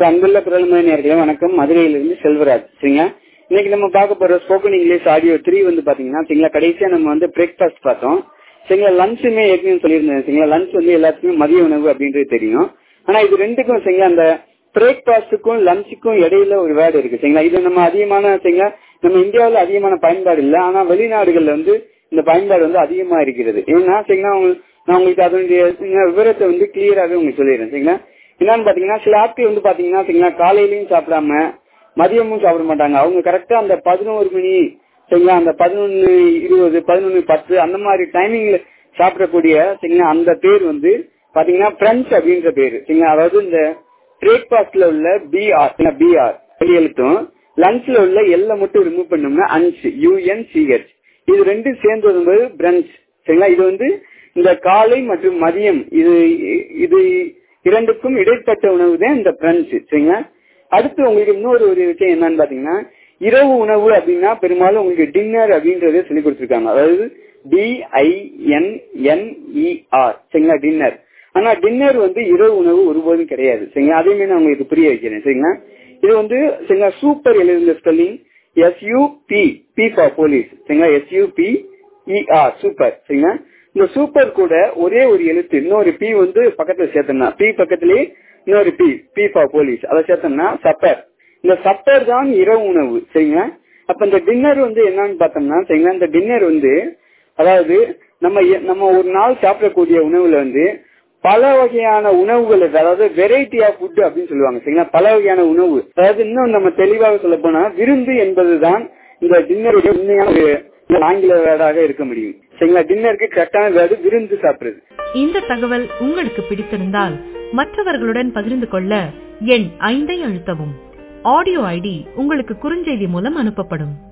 அன்புள்ள குரல்மணி நேர்களே வணக்கம் மதுரையிலிருந்து செல்வராஜ் சரிங்களா இன்னைக்கு நம்ம பார்க்க போற ஸ்போக்கன் இங்கிலீஷ் ஆடியோ த்ரீ வந்து பாத்தீங்கன்னா சரிங்களா கடைசியா நம்ம வந்து பிரேக்ஃபாஸ்ட் பார்த்தோம் சரிங்களா லஞ்சுமே ஏற்கனவே சொல்லியிருந்தேன் சரிங்களா லஞ்ச் வந்து எல்லாத்துக்குமே மதிய உணவு அப்படின்றது தெரியும் ஆனா இது ரெண்டுக்கும் சரிங்களா அந்த பிரேக்ஃபாஸ்டுக்கும் லஞ்சுக்கும் இடையில ஒரு வேர்டு இருக்கு சரிங்களா இது நம்ம அதிகமான சரிங்களா நம்ம இந்தியாவில் அதிகமான பயன்பாடு இல்லை ஆனா வெளிநாடுகள்ல வந்து இந்த பயன்பாடு வந்து அதிகமா இருக்கிறது ஏன்னா சரிங்களா உங்களுக்கு- நான் உங்களுக்கு அதனுடைய சரிங்களா, விவரத்தை வந்து கிளியராகவே உங்களுக்கு சொல்லிடுறேன் சரிங்களா என்னன்னு பாத்தீங்கன்னா சில ஆட்கள் வந்து பாத்தீங்கன்னா சரிங்களா காலையிலயும் சாப்பிடாம மதியமும் சாப்பிட மாட்டாங்க அவங்க கரெக்டா அந்த பதினோரு மணி சரிங்களா அந்த பதினொன்னு இருபது பதினொன்னு பத்து அந்த மாதிரி டைமிங்ல சாப்பிடக்கூடிய சரிங்களா அந்த பேர் வந்து பாத்தீங்கன்னா பிரெஞ்ச் அப்படின்ற பேரு சரிங்களா அதாவது இந்த பிரேக்பாஸ்ட்ல உள்ள பிஆர் பிஆர் எழுத்தும் லஞ்ச்ல உள்ள எல்ல மட்டும் ரிமூவ் பண்ணோம்னா அன்ச் யூஎன்சிஹெச் இது ரெண்டும் சேர்ந்து வரும்போது பிரஞ்ச் சரிங்களா இது வந்து இந்த காலை மற்றும் மதியம் இது இது இரண்டுக்கும் இடைப்பட்ட உணவு தான் இந்த பிரஞ்ச் சரிங்களா அடுத்து உங்களுக்கு இன்னொரு ஒரு விஷயம் என்னன்னு பாத்தீங்கன்னா இரவு உணவு அப்படின்னா பெரும்பாலும் உங்களுக்கு டின்னர் அப்படின்றத சொல்லி கொடுத்துருக்காங்க அதாவது D I N N R சரிங்களா டின்னர் ஆனா டின்னர் வந்து இரவு உணவு ஒருபோதும் கிடையாது சரிங்களா அதையுமே நான் உங்களுக்கு புரிய வைக்கிறேன் சரிங்களா இது வந்து சரிங்களா சூப்பர் எழுதுங்க spelling S U P P for police சரிங்களா எஸ்யூபி இஆர் சூப்பர் சரிங்களா இந்த சூப்பர் கூட ஒரே ஒரு எழுத்து இன்னொரு பி வந்து பக்கத்துல சேர்த்தோம்னா பி பக்கத்திலேயே இன்னொரு பி பி ஃபார் போலீஸ் அதை சேர்த்தோம்னா சப்பர் இந்த சப்பர் தான் இரவு உணவு சரிங்களா அப்ப இந்த டின்னர் வந்து என்னன்னு பார்த்தோம்னா சரிங்களா இந்த டின்னர் வந்து அதாவது நம்ம எ- நம்ம ஒரு நாள் சாப்பிடக்கூடிய உணவுல வந்து பல வகையான உணவுகள் இருக்கு. அதாவது வெரைட்டி ஆஃப் ஃபுட் அப்படின்னு சொல்லுவாங்க சரிங்களா பல வகையான உணவு அதாவது இன்னும் நம்ம தெளிவாக சொல்ல போனா விருந்து என்பதுதான் இந்த டின்னருடைய உண்மையான ஒரு ஆங்கில வேர்டாக இருக்க முடியும் சரிங்களா டின்னருக்கு கரெக்டான வேர்டு விருந்து சாப்பிடுறது இந்த தகவல் உங்களுக்கு பிடித்திருந்தால் மற்றவர்களுடன் பகிர்ந்து கொள்ள எண் ஐந்தை அழுத்தவும் ஆடியோ ஐடி உங்களுக்கு குறுஞ்செய்தி மூலம் அனுப்பப்படும்